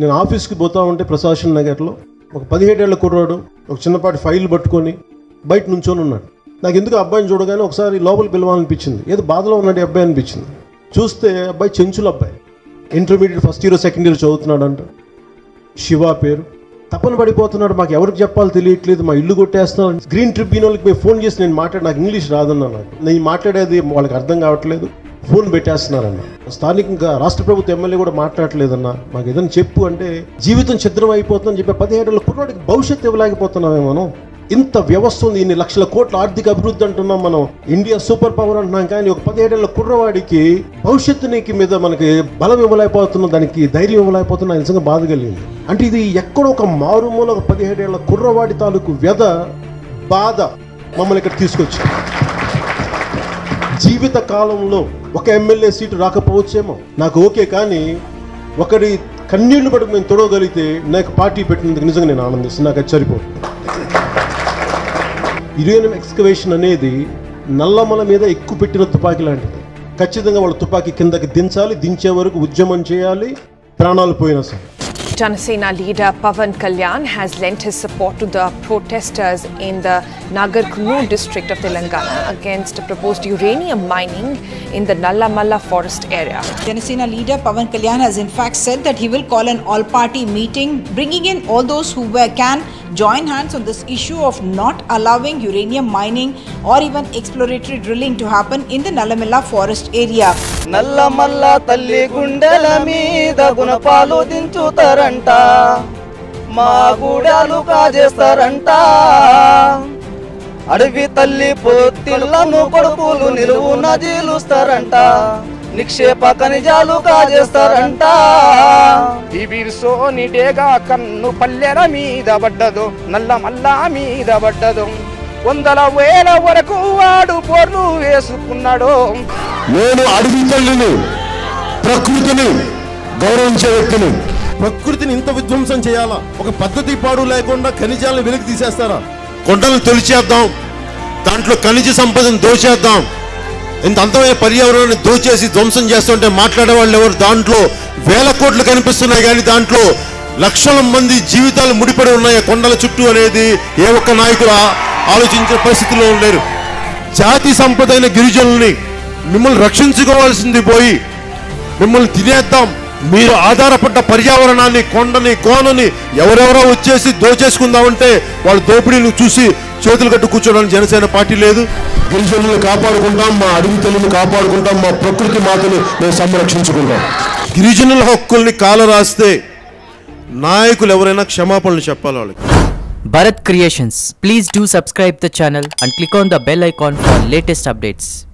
నేను ఆఫీస్కి పోతా ఉంటే ప్రశాసన్ నగర్లో ఒక పదిహేడేళ్ల కుర్రాడు ఒక చిన్నపాటి ఫైల్ పట్టుకొని బయట నుంచొని ఉన్నాడు నాకు ఎందుకు ఆ అబ్బాయిని చూడగానే ఒకసారి లోపల పిలవాలనిపించింది ఏదో బాధలో ఉన్నాడు ఈ అబ్బాయి అనిపించింది చూస్తే అబ్బాయి చెంచుల అబ్బాయి intermediate first year second year చదువుతున్నాడంట శివ పేరు తపన పడిపోతున్నాడు మాకు ఎవరికి చెప్పాలో తెలియట్లేదు మా ఇల్లు కొట్టేస్తున్నారు గ్రీన్ ట్రిబ్యునల్కి పోయి ఫోన్ చేసి నేను మాట్లాడి నాకు ఇంగ్లీష్ రాదన్నా నాకు నేను మాట్లాడేది వాళ్ళకి అర్థం కావట్లేదు ఫోన్ పెట్టేస్తున్నారన్న స్థానికంగా రాష్ట్ర ప్రభుత్వ ఎమ్మెల్యే కూడా మాట్లాడట్లేదన్న మాకు ఏదైనా చెప్పు అంటే జీవితం ఛిద్రం అయిపోతుందని చెప్పి పదిహేడేళ్ళ కుర్రాడికి భవిష్యత్తు ఇవ్వలేకపోతున్నామే మనం ఇంత వ్యవస్థ ఉంది ఇన్ని లక్షల కోట్ల ఆర్థిక అభివృద్ధి అంటున్నాం మనం ఇండియా సూపర్ పవర్ అంటున్నాం కానీ ఒక పదిహేడేళ్ల కుర్రవాడికి భవిష్యత్తునికి మీద మనకి బలం ఇవ్వలేకపోతున్నాం దానికి ధైర్యం ఇవ్వలేకపోతున్నా నిజంగా బాధ కలిగింది అంటే ఇది ఎక్కడో ఒక మారుమూల ఒక పదిహేడేళ్ల కుర్రవాడి తాలూకు వ్యధ బాధ మమ్మల్ని ఇక్కడ తీసుకొచ్చింది జీవిత కాలంలో ఒక ఎమ్మెల్యే సీటు రాకపోవచ్చేమో నాకు ఓకే కానీ ఒకరి కన్నీళ్లు పట్టుకు మేము తొడవగలిగితే నాకు పార్టీ పెట్టినందుకు నిజంగా నేను ఆనందిస్తాను నాకు అది సరిపోతుంది యురేనియం ఎక్స్కవేషన్ అనేది నల్లమల మీద ఎక్కువ పెట్టిన తుపాకీ లాంటిది ఖచ్చితంగా వాళ్ళ తుపాకీ కిందకి దించాలి దించే వరకు ఉద్యమం చేయాలి ప్రాణాలు పోయినా సరే Janasena leader Pavan Kalyan has lent his support to the protesters in the Nagar Kurnool district of Telangana against proposed uranium mining in the Nallamalla forest area. Janasena leader Pavan Kalyan has in fact said that he will call an all-party meeting, bringing in all those who were, can join hands on this issue of not allowing uranium mining or even exploratory drilling to happen in the Nalamilla forest area. Nallamala తల్లి గుండెల మీద గుణపాలు దించుతారంట మా గూడాలు కాజేస్తారంట అడవి తల్లి పొత్తిళ్లను కొడుకులు నిలువున జీలుస్తారంట నిక్షేప ఖనిజాలు కాజేస్తారంట ఈ బిర్సోని డేగా కన్ను పల్లెల మీద పడ్డదు నల్ల మల్లా మీద పడ్డదు వందల వేల వరకు వాడు పోర్లు వేసుకున్నాడు నేను అడవి తల్లిని ప్రకృతిని గౌరవించే వ్యక్తిని ప్రకృతిని ఇంత విధ్వంసం చేయాలా ఒక పద్ధతి పాడు లేకుండా ఖనిజాలను వెలికి తీసేస్తారా కొండలను తొలిచేద్దాం దాంట్లో ఖనిజ సంపదను దోచేద్దాం ఇంత అందమైన పర్యావరణాన్ని దోచేసి ధ్వంసం చేస్తుంటే మాట్లాడే వాళ్ళు ఎవరు దాంట్లో వేల కోట్లు కనిపిస్తున్నాయి కానీ దాంట్లో లక్షల మంది జీవితాలు ముడిపడి ఉన్నాయి ఆ కొండల చుట్టూ అనేది ఏ ఒక్క నాయకుడు ఆ- ఆలోచించే పరిస్థితిలో లేరు జాతి సంపద అయిన గిరిజనుల్ని మిమ్మల్ని రక్షించుకోవాల్సింది పోయి మిమ్మల్ని తినేద్దాం మీరు ఆధారపడ్డ పర్యావరణాన్ని కొండని కోనని ఎవరెవరో వచ్చేసి దోచేసుకుందామంటే వాళ్ళ దోపిడీలు చూసి చేతులు కట్టు కూర్చోడానికి జనసేన పార్టీ లేదు గిరిజనులను కాపాడుకుంటాం మా అడవి తల్లిని కాపాడుకుంటాం మా ప్రకృతి మాతని మేము సంరక్షించుకుంటాం గిరిజనుల హక్కుల్ని కాలరాస్తే నాయకులు ఎవరైనా క్షమాపణలు చెప్పాలి వాళ్ళకి Bharat Creations. Please do subscribe the channel and click on the bell icon for latest updates.